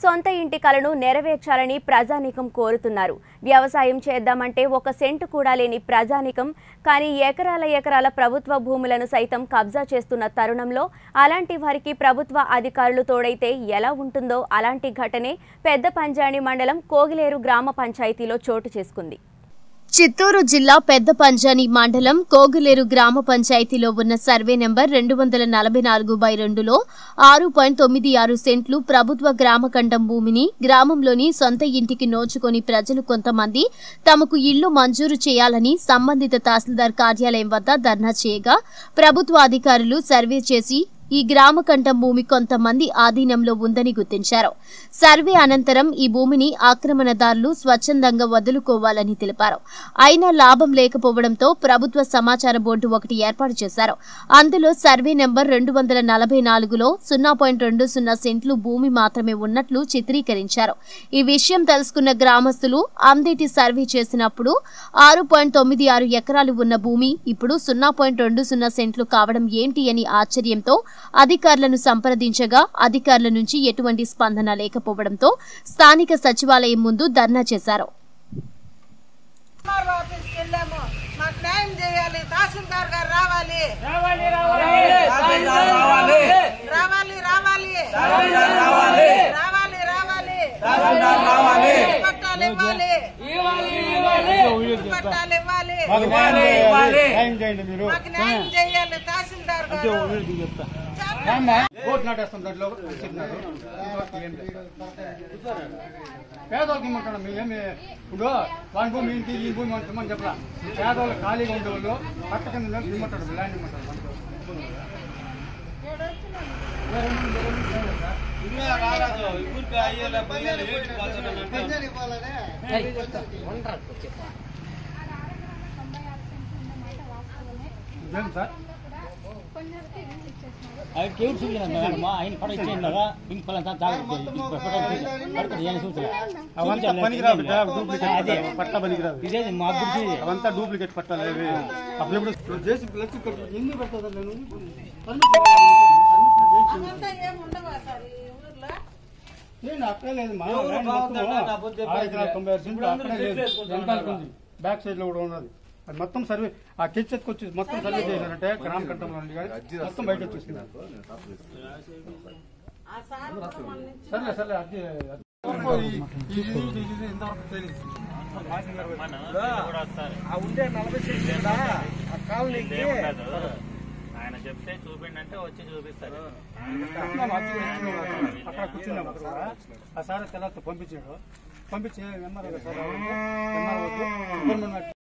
సొంత ఇంటి కలను నెరవేర్చాలని ప్రజానీకం కోరుతున్నారు వ్యవసాయం చేద్దామంటే ఒక సెంటు కూడా లేని ప్రజానీకం కానీ ఎకరాల ఎకరాల ప్రభుత్వ భూములను సైతం కబ్జా చేస్తున్న తరుణంలో అలాంటి వారికి ప్రభుత్వ అధికారులు తోడైతే ఎలా ఉంటుందో అలాంటి ఘటనే పెద్ద పంజాణి మండలం కోగిలేరు గ్రామ పంచాయతీలో చోటు చేసుకుంది చిత్తూరు జిల్లా పెద్ద పంజాని మండలం కోగిలేరు గ్రామ పంచాయతీలో ఉన్న సర్వే నెంబర్ రెండు వందల నలభై నాలుగు బై రెండులో ఆరు పాయింట్ తొమ్మిది ఆరు సెంట్లు ప్రభుత్వ గ్రామకంఠం భూమిని గ్రామంలోని సొంత ఇంటికి నోచుకొని ప్రజలు కొంతమంది తమకు ఇళ్లు మంజూరు చేయాలని సంబంధిత తహసీల్దార్ కార్యాలయం వద్ద ధర్నా చేయగా ప్రభుత్వ అధికారులు సర్వే చేసి ఈ గ్రామకంఠం భూమి కొంతమంది ఆధీనంలో ఉందని గుర్తించారు సర్వే అనంతరం ఈ భూమిని ఆక్రమణదారులు స్వచ్ఛందంగా వదులుకోవాలని తెలిపారు అయినా లాభం లేకపోవడంతో ప్రభుత్వ సమాచార బోర్డు ఒకటి ఏర్పాటు చేశారు అందులో సర్వే నెంబర్ రెండు వందల నలభై నాలుగులో సున్నా పాయింట్ రెండు సున్నా సెంట్లు భూమి మాత్రమే ఉన్నట్లు చిత్రీకరించారు ఈ విషయం తెలుసుకున్న గ్రామస్తులు అందేటి సర్వే చేసినప్పుడు ఆరు పాయింట్ తొమ్మిది ఆరు ఎకరాలు ఉన్న భూమి ఇప్పుడు సున్నా పాయింట్ రెండు సున్నా సెంట్లు కావడం ఏంటి అని ఆశ్చర్యంతో అధికారులను సంప్రదించగా అధికారుల నుంచి ఎటువంటి స్పందన లేకపోవడంతో స్థానిక సచివాలయం ముందు ధర్నా చేశారు ఎంఆర్ఓ ఆఫీస్కి వెళ్ళాము మాకు న్యాయం చేయాలి తహసీల్దార్ గారు రావాలి రావాలి రావాలి రావాలి రావాలి రావాలి రావాలి రావాలి రావాలి రావాలి పట్టాలు ఇవ్వాలి ఇవ్వాలి ఇవ్వాలి పట్టాలు ఇవ్వాలి ఇవ్వాలి ఇవ్వాలి న్యాయం చేయండి మీరు మాకు న్యాయం చేయాలి తహసీల్దార్ గారు చెప్తా చాలా కోట్ నాటేస్తాం దాంట్లో చెప్పినారు పేదవాళ్ళకి ఇమ్మంటాను మేము ఏమి ఇప్పుడు వాని భూమి ఇంటి ఈ భూమి ఇమ్మని చెప్పరా పేదవాళ్ళు ఖాళీగా ఉండేవాళ్ళు పక్క కింద ఇమ్మంటాడు ల్యాండ్ ఇమ్మంటాడు ఏం సార్ ఆయన కేవలం చూపించాను ఆయన పడ ఇచ్చేయండిగా ఇంక పలానా జాగ్రత్త ఏం సూచన అవంతా పనికిరావు బిడ్డ, డూప్లికేట్ పట్టా పనికిరావు ఇదే మా గురించి అవంతా డూప్లికేట్ పట్టాలి అవి అప్పుడు ఎప్పుడు చేసి లక్ష ఎందుకు పెడతా నేను అవంతా ఏమి ఉండవా సార్ ఈ ఊర్లో నేను అక్కడే లేదు మా ల్యాండ్ మొత్తం ఆరు ఎకరాల తొంభై ఆరు సెంట్లు అక్కడే లేదు వెనకాలకు ఉంది బ్యాక్ సైడ్ లో కూడా ఉన్నది అది మొత్తం సర్వే ఆ కిచెత్కి వచ్చి మొత్తం సర్వే చేశారంటే గ్రామ కంఠంలో ఉంది కానీ మొత్తం బయట వచ్చేసింది ఆ సార్ కూడా మన నుంచి సర్లే సర్లే అది అది- ఈ- ఈ- ఇది- ఇది ఇంతవరకు తెలియదు. ఆ ఉండే నలభై సెంట్లు కదా, ఆ కాలనీకి ఆయన చెప్తే చూపిండి అంటే వచ్చి చూపిస్తారు కూర్చున్నాం, అచ్చి కూడా కూర్చున్నాం. అక్కడ కూర్చున్నాం అక్కడ కూడా. ఆ సార్ తెల్లతో పంపించాడు పంపించి ఎంఆర్ఓ సార్ ఎంఆర్ఓ